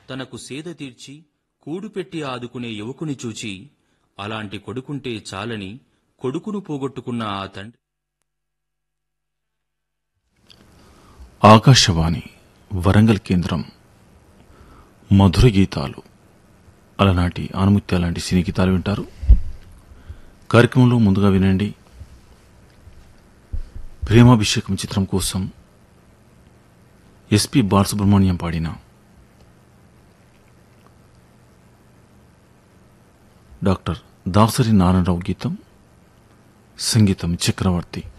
తనకు సేద తీర్చి కూడుపెట్టి ఆదుకునే యువకుని చూచి అలాంటి కొడుకుంటే చాలని కొడుకును పోగొట్టుకున్న ఆ తండ్రి ఆకాశవాణి వరంగల్ కేంద్రం మధుర గీతాలు అలనాటి ఆనుముత్యాల లాంటి సినీ గీతాలు వింటారు కార్యక్రమంలో ముందుగా వినండి ప్రేమాభిషేకం చిత్రం కోసం ఎస్పి బాలసుబ్రహ్మణ్యం పాడిన డాక్టర్ దాసరి నారాయణరావు గీతం సంగీతం చక్రవర్తి